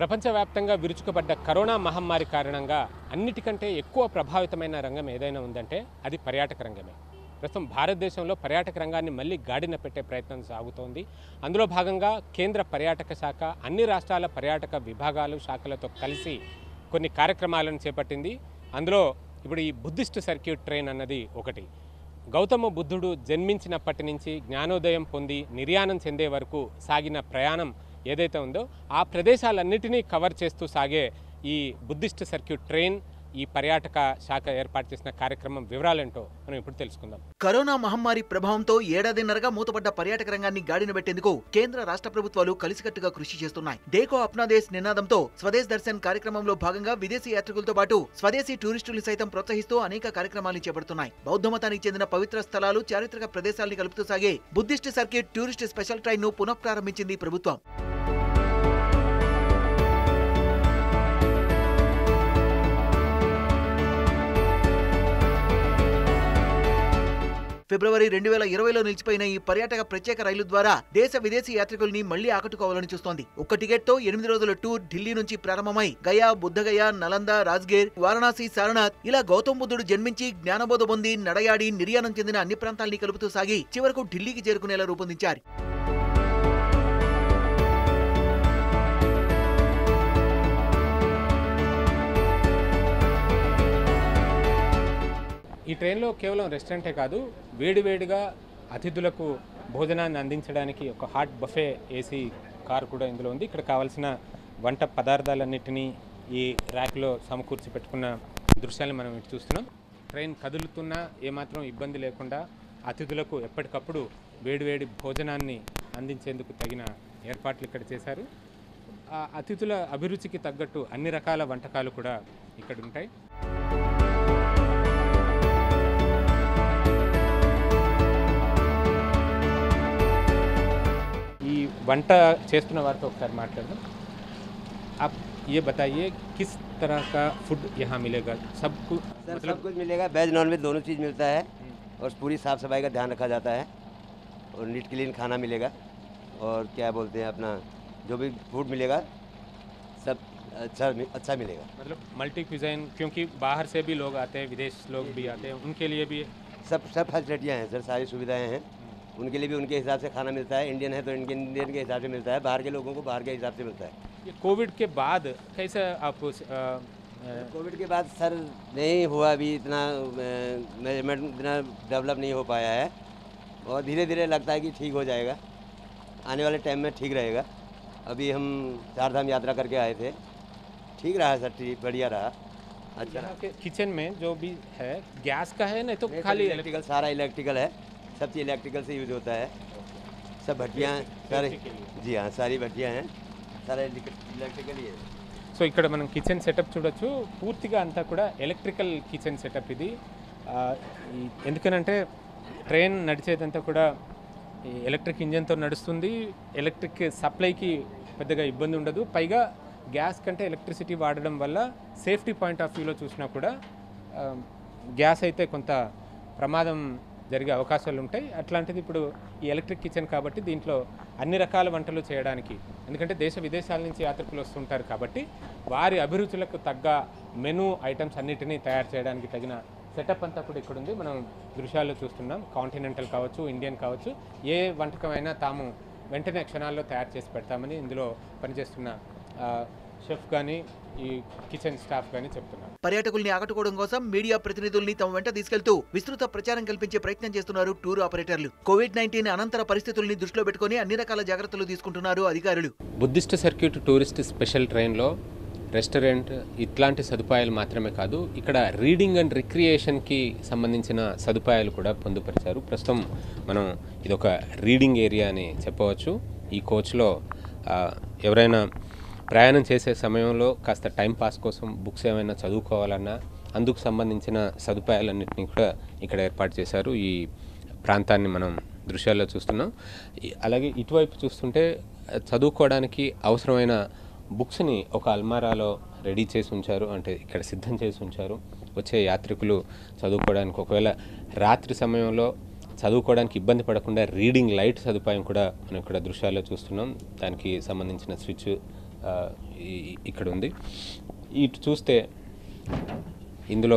ప్రపంచవ్యాప్తంగా విరుచుకుపడ్డ కరోనా మహమ్మారి కారణంగా అన్నిటికంటే ఎక్కువ ప్రభావితమైన రంగం ఏదైనా ఉందంటే అది పర్యాటక రంగమే ప్రస్తుతం భారతదేశంలో పర్యాటక రంగాన్ని మళ్ళీ గాడిన పెట్టే ప్రయత్నం సాగుతోంది అందులో భాగంగా కేంద్ర పర్యాటక శాఖ అన్ని రాష్ట్రాల పర్యాటక విభాగాలు శాఖలతో కలిసి కొన్ని కార్యక్రమాలను చేపట్టింది అందులో ఇప్పుడు ఈ బుద్ధిస్ట్ సర్క్యూట్ ట్రైన్ అన్నది ఒకటి గౌతమ బుద్ధుడు జన్మించినప్పటి నుంచి జ్ఞానోదయం పొంది నిర్యాణం చెందే వరకు సాగిన ప్రయాణం ఏదైతే ఉందో ఆ ప్రదేశాలన్నిటినీ కవర్ చేస్తూ సాగే ఈ బుద్ధిస్ట్ సర్క్యూట్ ట్రైన్ ఈ పర్యాటక శాఖ ఏర్పాటు చేసిన కార్యక్రమం వివరాలేంటో మనం ఇప్పుడు తెలుసుకుందాం కరోనా మహమ్మారి ప్రభావంతో ఏడాదిన్నరగా మూతపడ్డ పర్యాటక రంగాన్ని గాడిన పెట్టేందుకు కేంద్ర రాష్ట్ర ప్రభుత్వాలు కలిసికట్టుగా కృషి చేస్తున్నాయి దేకో అప్నా దేశ్ నినాదంతో స్వదేశ్ దర్శన్ కార్యక్రమంలో భాగంగా విదేశీ యాత్రికులతో పాటు స్వదేశీ టూరిస్టులు సైతం ప్రోత్సహిస్తూ అనేక కార్యక్రమాలు చేపడుతున్నాయి బౌద్ధ మతానికి చెందిన పవిత్ర స్థలాలు చారిత్రక ప్రదేశాల్ని కలుపుతూ సాగే Buddhist circuit tourist special train ను పునఃప్రారంభించింది ప్రభుత్వం ఫిబ్రవరి రెండు వేల ఇరవైలో నిలిచిపోయిన ఈ పర్యాటక ప్రత్యేక రైలు ద్వారా దేశ విదేశీ యాత్రికుల్ని మళ్లీ ఆకట్టుకోవాలని చూస్తోంది ఒక్క టికెట్ తో ఎనిమిది రోజుల టూర్ ఢిల్లీ నుంచి ప్రారంభమై గయా బుద్ధగయ నలంద రాజ్గేర్ వారణాసి సారనాథ్ ఇలా గౌతమ్ బుద్ధుడు జన్మించి జ్ఞానబోధ పొంది నడయాడి నిర్యాణం చెందిన అన్ని ప్రాంతాల్ని కలుపుతూ సాగి చివరకు ఢిల్లీకి చేరుకునేలా రూపొందించారు ఈ ట్రైన్లో కేవలం రెస్టారెంటే కాదు వేడివేడిగా అతిథులకు భోజనాన్ని అందించడానికి ఒక హాట్ బఫే ఏసీ కార్ కూడా ఇందులో ఉంది ఇక్కడ కావాల్సిన వంట పదార్థాలన్నిటినీ ఈ ర్యాక్లో సమకూర్చి పెట్టుకున్న దృశ్యాన్ని మనం ఇటు చూస్తున్నాం ట్రైన్ కదులుతున్నా ఏమాత్రం ఇబ్బంది లేకుండా అతిథులకు ఎప్పటికప్పుడు వేడివేడి భోజనాన్ని అందించేందుకు తగిన ఏర్పాట్లు ఇక్కడ చేశారు ఆ అతిథుల అభిరుచికి తగ్గట్టు అన్ని రకాల వంటకాలు కూడా ఇక్కడ ఉంటాయి ఈ వంట చేస్తున్న వారితో ఒకసారి మాట్లాడదాం आप ये बताइए किस तरह का फूड यहाँ मिलेगा सब कुछ सर मतलब सब कुछ मिलेगा वेज नॉन वेज दोनों चीज़ मिलता है और पूरी साफ़ सफाई का ध्यान रखा जाता है और नीट क्लीन खाना मिलेगा और क्या बोलते हैं अपना जो भी फूड मिलेगा सब अच्छा अच्छा मिलेगा मतलब मल्टी क्विजाइन क्योंकि बाहर से भी लोग आते हैं विदेश लोग भी आते हैं उनके लिए भी सब सब फैसिलिटियाँ हैं सर सारी सुविधाएं हैं उनके लिए भी उनके हिसाब से खाना मिलता है इंडियन है तो इंडियन इंडियन के हिसाब से मिलता है बाहर के लोगों को बाहर के हिसाब से मिलता है ये कोविड के बाद कैसे आप उस, अ, अ, कोविड के बाद सर नहीं हुआ अभी इतना मैनेजमेंट इतना डेवलप नहीं हो पाया है और धीरे धीरे लगता है कि ठीक हो जाएगा आने वाले टाइम में ठीक रहेगा अभी हम चार धाम यात्रा करके आए थे ठीक रहा सर ठीक बढ़िया रहा अच्छा यहाँ के किचन में जो भी है गैस का है नहीं तो खाली इलेक्ट्रिकल सारा इलेक्ट्रिकल है सब चीज़ इलेक्ट्रिकल से यूज होता है सब भट्टियाँ सारे safety के लिए। जी हाँ सारी भट्टियाँ हैं सारा इलेक्ट्रिकल ही है సో ఇక్కడ మనం కిచెన్ సెటప్ చూడొచ్చు పూర్తిగా అంతా కూడా ఎలక్ట్రికల్ కిచెన్ సెటప్ ఇది ఆ, ఈ ఎందుకనంటే ట్రైన్ నడిచేదంతా కూడా ఈ ఎలక్ట్రిక్ ఇంజన్తో నడుస్తుంది ఎలక్ట్రిక్ సప్లైకి పెద్దగా ఇబ్బంది ఉండదు పైగా గ్యాస్ కంటే ఎలక్ట్రిసిటీ వాడడం వల్ల సేఫ్టీ పాయింట్ ఆఫ్ వ్యూలో చూసినా కూడా ఆ, గ్యాస్ అయితే కొంత ప్రమాదం జరిగే అవకాశాలు ఉంటాయి అట్లాంటిది ఇప్పుడు ఈ ఎలక్ట్రిక్ కిచెన్ కాబట్టి దీంట్లో అన్ని రకాల వంటలు చేయడానికి ఎందుకంటే దేశ విదేశాల నుంచి యాత్రికులు వస్తుంటారు కాబట్టి వారి అభిరుచులకు తగ్గ మెనూ ఐటమ్స్ అన్నిటినీ తయారు చేయడానికి తగిన సెటప్ అంతా కూడా ఇక్కడ ఉంది మనం దృశ్యాల్లో చూస్తున్నాం కాంటినెంటల్ కావచ్చు ఇండియన్ కావచ్చు ఏ వంటకమైనా తాము వెంటనే క్షణాల్లో తయారు చేసి పెడతామని ఇందులో పనిచేస్తున్న ఆ, షెఫ్ కానీ ఈ కిచెన్ స్టాఫ్ కానీ చెప్తున్నారు పర్యాటకుల్ని ఆకట్టుకోవడం కోసం మీడియా ప్రతినిధుల్ని తమ వెంట తీసుకెళ్తూ విస్తృత ప్రచారం కల్పించే ప్రయత్నం చేస్తున్నారు టూర్ ఆపరేటర్లు కోవిడ్ నైన్టీన్ అనంతర పరిస్థితుల్ని దృష్టిలో పెట్టుకుని అన్ని రకాల జాగ్రత్తలు తీసుకుంటున్నారు అధికారులు బుద్ధిస్ట్ సర్క్యూట్ టూరిస్ట్ స్పెషల్ ట్రైన్లో రెస్టారెంట్ ఇట్లాంటి సదుపాయాలు మాత్రమే కాదు ఇక్కడ రీడింగ్ అండ్ రిక్రియేషన్కి సంబంధించిన సదుపాయాలు కూడా పొందుపరిచారు ప్రస్తుతం మనం ఇది ఒక రీడింగ్ ఏరియా అని చెప్పవచ్చు ఈ కోచ్లో ఆ, ఎవరైనా ప్రయాణం చేసే సమయంలో కాస్త టైం పాస్ కోసం బుక్స్ ఏమైనా చదువుకోవాలన్నా అందుకు సంబంధించిన సదుపాయాలన్నింటినీ కూడా ఇక్కడ ఏర్పాటు చేశారు ఈ ప్రాంతాన్ని మనం దృశ్యాల్లో చూస్తున్నాం ఈ- అలాగే ఇటువైపు చూస్తుంటే ఆ, చదువుకోవడానికి అవసరమైన బుక్స్ని ఒక అల్మారాలో రెడీ చేసి ఉంచారు అంటే ఇక్కడ సిద్ధం చేసి ఉంచారు వచ్చే యాత్రికులు చదువుకోవడానికి ఒకవేళ రాత్రి సమయంలో చదువుకోవడానికి ఇబ్బంది పడకుండా రీడింగ్ లైట్ సదుపాయం కూడా మనం ఇక్కడ దృశ్యాల్లో చూస్తున్నాం దానికి సంబంధించిన స్విచ్ ఆ, ఈ- ఇక్కడ ఉంది ఇటు చూస్తే ఇందులో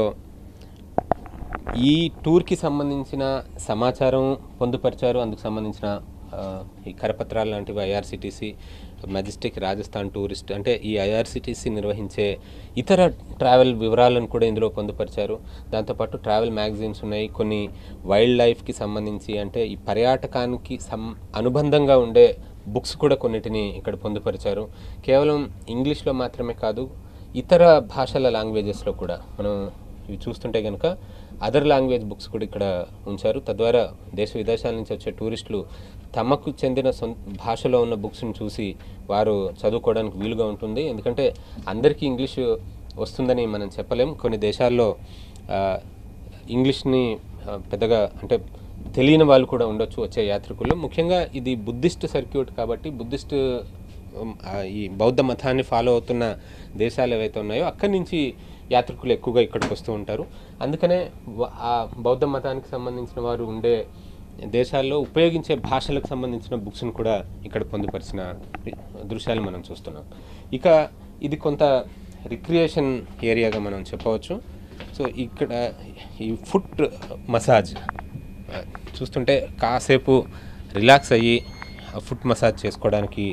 ఈ టూర్కి సంబంధించిన సమాచారం పొందుపరిచారు అందుకు సంబంధించిన ఆ, ఈ కరపత్రాలు లాంటివి ఐఆర్సిటీసీ మెజెస్టిక్ రాజస్థాన్ టూరిస్ట్ అంటే ఈ ఐఆర్సిటీసీ నిర్వహించే ఇతర ట్రావెల్ వివరాలను కూడా ఇందులో పొందుపరిచారు దాంతోపాటు ట్రావెల్ మ్యాగజైన్స్ ఉన్నాయి కొన్ని వైల్డ్ లైఫ్కి సంబంధించి అంటే ఈ పర్యాటకానికి సం అనుబంధంగా ఉండే బుక్స్ కూడా కొన్నిటిని ఇక్కడ పొందుపరిచారు కేవలం ఇంగ్లీష్లో మాత్రమే కాదు ఇతర భాషల లాంగ్వేజెస్లో కూడా మనం ఇవి చూస్తుంటే కనుక అదర్ లాంగ్వేజ్ బుక్స్ కూడా ఇక్కడ ఉంచారు తద్వారా దేశ విదేశాల నుంచి వచ్చే టూరిస్టులు తమకు చెందిన సొంత భాషలో ఉన్న బుక్స్ని చూసి వారు చదువుకోవడానికి వీలుగా ఉంటుంది ఎందుకంటే అందరికీ ఇంగ్లీష్ వస్తుందని మనం చెప్పలేం కొన్ని దేశాల్లో ఆ, ఇంగ్లీష్ని ఆ, పెద్దగా అంటే తెలియని వాళ్ళు కూడా ఉండొచ్చు వచ్చే యాత్రికుల్లో ముఖ్యంగా ఇది బుద్ధిస్ట్ సర్క్యూట్ కాబట్టి బుద్ధిస్ట్ ఉమ్, ఆ, ఈ బౌద్ధ మతాన్ని ఫాలో అవుతున్న దేశాలు ఏవైతే ఉన్నాయో అక్కడి నుంచి యాత్రికులు ఎక్కువగా ఇక్కడికి వస్తూ ఉంటారు అందుకనే వ- ఆ బౌద్ధ మతానికి సంబంధించిన వారు ఉండే దేశాల్లో ఉపయోగించే భాషలకు సంబంధించిన బుక్స్ను కూడా ఇక్కడ పొందుపరిచిన దృశ్యాలు మనం చూస్తున్నాం ఇక ఇది కొంత రిక్రియేషన్ ఏరియాగా మనం చెప్పవచ్చు సో ఇక్కడ ఈ ఫుట్ మసాజ్ ఆ, చూస్తుంటే కాసేపు రిలాక్స్ అయ్యి ఆ ఫుట్ మసాజ్ చేసుకోవడానికి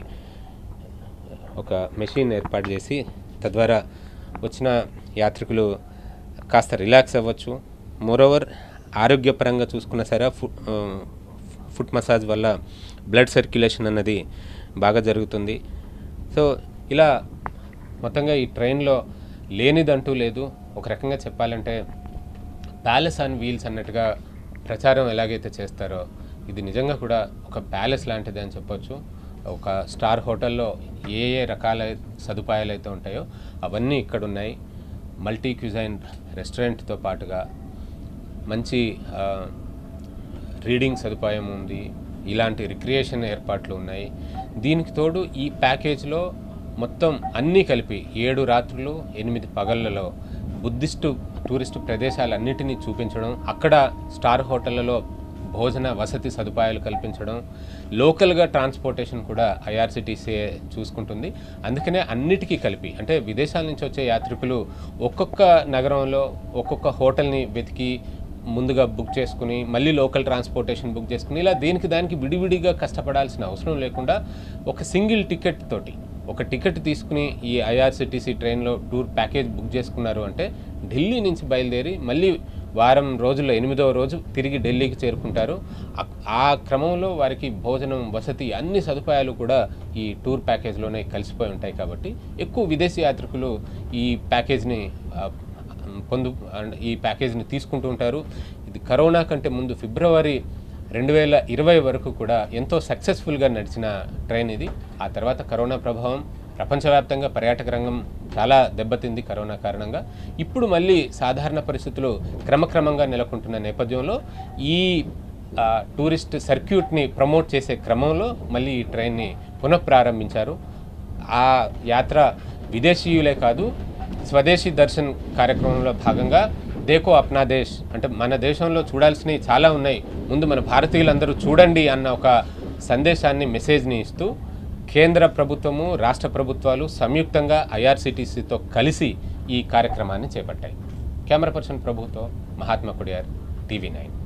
ఒక మెషిన్ ఏర్పాటు చేసి తద్వారా వచ్చిన యాత్రికులు కాస్త రిలాక్స్ అవ్వచ్చు మోరోవర్ ఆరోగ్యపరంగా చూసుకున్నా సరే ఫుట్ ఆ, ఫుట్ మసాజ్ వల్ల బ్లడ్ సర్క్యులేషన్ అన్నది బాగా జరుగుతుంది సో ఇలా మొత్తంగా ఈ ట్రైన్లో లేనిదంటూ లేదు ఒక రకంగా చెప్పాలంటే ప్యాలెస్ ఆన్ వీల్స్ అన్నట్టుగా ప్రచారం ఎలాగైతే చేస్తారో ఇది నిజంగా కూడా ఒక ప్యాలెస్ లాంటిది అని చెప్పొచ్చు ఒక స్టార్ హోటల్లో ఏ ఏ రకాల సదుపాయాలు అయితే ఉంటాయో అవన్నీ ఇక్కడ ఉన్నాయి మల్టీ క్యూజైన్ రెస్టారెంట్తో పాటుగా మంచి ఆ, రీడింగ్ సదుపాయం ఉంది ఇలాంటి రిక్రియేషన్ ఏర్పాట్లు ఉన్నాయి దీనికి తోడు ఈ ప్యాకేజ్లో మొత్తం అన్నీ కలిపి ఏడు రాత్రులు ఎనిమిది పగళ్ళలో బుద్ధిస్టు టూరిస్టు ప్రదేశాలన్నిటినీ చూపించడం అక్కడ స్టార్ హోటళ్లలో భోజన వసతి సదుపాయాలు కల్పించడం లోకల్గా ట్రాన్స్పోర్టేషన్ కూడా ఐఆర్సిటీసీ చూసుకుంటుంది అందుకనే అన్నిటికీ కలిపి అంటే విదేశాల నుంచి వచ్చే యాత్రికులు ఒక్కొక్క నగరంలో ఒక్కొక్క హోటల్ని వెతికి ముందుగా బుక్ చేసుకుని మళ్ళీ లోకల్ ట్రాన్స్పోర్టేషన్ బుక్ చేసుకుని ఇలా దేనికి దానికి విడివిడిగా కష్టపడాల్సిన అవసరం లేకుండా ఒక సింగిల్ టికెట్ తోటి ఒక టికెట్ తీసుకుని ఈ ఐఆర్సిటీసీ ట్రైన్లో టూర్ ప్యాకేజ్ బుక్ చేసుకున్నారు అంటే ఢిల్లీ నుంచి బయలుదేరి మళ్ళీ వారం రోజుల్లో ఎనిమిదవ రోజు తిరిగి ఢిల్లీకి చేరుకుంటారు ఆ- ఆ క్రమంలో వారికి భోజనం వసతి అన్ని సదుపాయాలు కూడా ఈ టూర్ ప్యాకేజ్లోనే కలిసిపోయి ఉంటాయి కాబట్టి ఎక్కువ విదేశీ యాత్రికులు ఈ ప్యాకేజ్ని ఆ, పొందు అండ్ ఈ ప్యాకేజీని తీసుకుంటూ ఉంటారు ఇది కరోనా కంటే ముందు ఫిబ్రవరి రెండు వేల ఇరవై వరకు కూడా ఎంతో సక్సెస్ఫుల్గా నడిచిన ట్రైన్ ఇది ఆ తర్వాత కరోనా ప్రభావం ప్రపంచవ్యాప్తంగా పర్యాటక రంగం చాలా దెబ్బతింది కరోనా కారణంగా ఇప్పుడు మళ్ళీ సాధారణ పరిస్థితులు క్రమక్రమంగా నెలకొంటున్న నేపథ్యంలో ఈ ఆ, టూరిస్ట్ సర్క్యూట్ని ప్రమోట్ చేసే క్రమంలో మళ్ళీ ఈ ట్రైన్ని పునఃప్రారంభించారు ఆ యాత్ర విదేశీయులే కాదు స్వదేశీ దర్శన్ కార్యక్రమంలో భాగంగా దేకో అప్నా దేశ్ అంటే మన దేశంలో చూడాల్సినవి చాలా ఉన్నాయి ముందు మన భారతీయులందరూ చూడండి అన్న ఒక సందేశాన్ని మెసేజ్ని ఇస్తూ కేంద్ర ప్రభుత్వము రాష్ట్ర ప్రభుత్వాలు సంయుక్తంగా ఐఆర్సిటీసీతో కలిసి ఈ కార్యక్రమాన్ని చేపట్టాయి కెమెరా పర్సన్ ప్రభుతో మహాత్మా కుడియార్ టీవీ నైన్